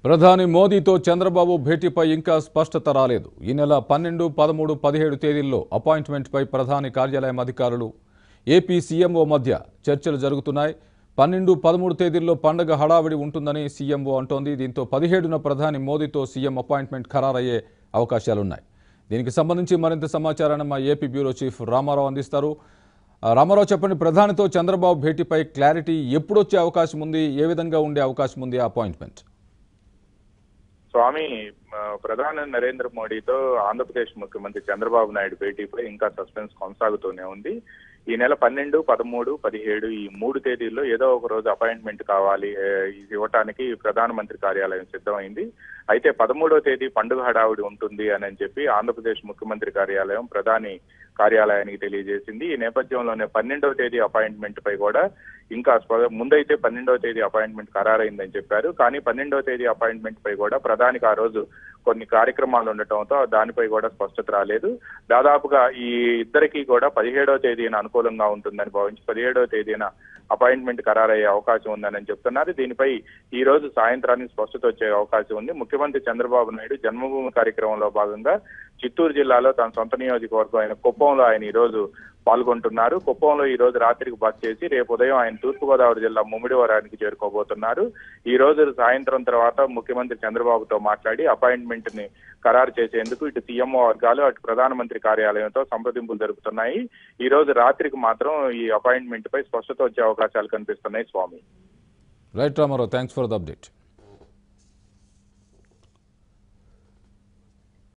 ప్రధాని మోదీతో చంద్రబాబు భేటీపై ఇంకా స్పష్టత రాలేదు ఈ నెల పన్నెండు పదమూడు పదిహేడు తేదీల్లో అపాయింట్మెంట్పై ప్రధాని కార్యాలయం అధికారులు ఏపీ సీఎంఓ మధ్య చర్చలు జరుగుతున్నాయి పన్నెండు పదమూడు తేదీల్లో పండగ హడావిడి ఉంటుందని సీఎంఓ అంటోంది దీంతో పదిహేడున ప్రధాని మోదీతో సీఎం అపాయింట్మెంట్ ఖరారయ్యే అవకాశాలున్నాయి దీనికి సంబంధించి మరింత సమాచారాన్ని మా ఏపీ బ్యూరో చీఫ్ రామారావు అందిస్తారు ఆ, రామారావు చెప్పండి ప్రధానితో చంద్రబాబు భేటీపై క్లారిటీ ఎప్పుడు వచ్చే అవకాశం ఉంది ఏ విధంగా ఉండే అవకాశం ఉంది ఆ అపాయింట్మెంట్ స్వామి ఆ, ప్రధాని నరేంద్ర మోడీతో ఆంధ్రప్రదేశ్ ముఖ్యమంత్రి చంద్రబాబు నాయుడు భేటీపై ఇంకా సస్పెన్స్ కొనసాగుతూనే ఉంది ఈ నెల పన్నెండు పదమూడు పదిహేడు ఈ మూడు తేదీల్లో ఏదో ఒక రోజు అపాయింట్మెంట్ కావాలి ఏ, ఇది ఇవ్వటానికి ప్రధానమంత్రి కార్యాలయం సిద్ధమైంది అయితే పదమూడో తేదీ పండుగ హడావుడి ఉంటుంది అని అని చెప్పి ఆంధ్రప్రదేశ్ ముఖ్యమంత్రి కార్యాలయం ప్రధాని కార్యాలయానికి తెలియజేసింది ఈ నేపథ్యంలోనే పన్నెండవ తేదీ అపాయింట్మెంట్ పై కూడా ఇంకా స్ప- ముందైతే పన్నెండవ తేదీ అపాయింట్మెంట్ ఖరారైందని చెప్పారు కానీ పన్నెండవ తేదీ అపాయింట్మెంట్ పై కూడా ప్రధానికి ఆ రోజు కొన్ని కార్యక్రమాలు ఉండటంతో దానిపై కూడా స్పష్టత రాలేదు దాదాపుగా ఈ ఇద్దరికి కూడా పదిహేడవ తేదీన అనుకూలంగా ఉంటుందని భావించి పదిహేడవ తేదీన అపాయింట్మెంట్ ఖరారయ్యే అవకాశం ఉందని చెప్తున్నారు దీనిపై ఈ రోజు సాయంత్రానికి స్పష్టత వచ్చే అవకాశం ఉంది ముఖ్యమంత్రి చంద్రబాబు నాయుడు జన్మభూమి కార్యక్రమంలో భాగంగా చిత్తూరు జిల్లాలో తన సొంత నియోజకవర్గం అయిన కుప్పంలో ఆయన ఈ రోజు పాల్గొంటున్నారు కుప్పంలో ఈ రోజు రాత్రికి బస్ చేసి రేపు ఉదయం ఆయన తూర్పుగోదావరి జిల్లా ముమ్మిడివరానికి చేరుకోబోతున్నారు ఈ రోజు సాయంత్రం తర్వాత ముఖ్యమంత్రి చంద్రబాబుతో మాట్లాడి అపాయింట్మెంట్ ని ఖరారు చేసేందుకు ఇటు సీఎంఓ వర్గాలు అటు ప్రధానమంత్రి కార్యాలయంతో సంప్రదింపులు జరుపుతున్నాయి ఈ రోజు రాత్రికి మాత్రం ఈ అపాయింట్మెంట్ పై స్పష్టత వచ్చే అవకాశాలు కనిపిస్తున్నాయి Swami right Ramarao thanks for the update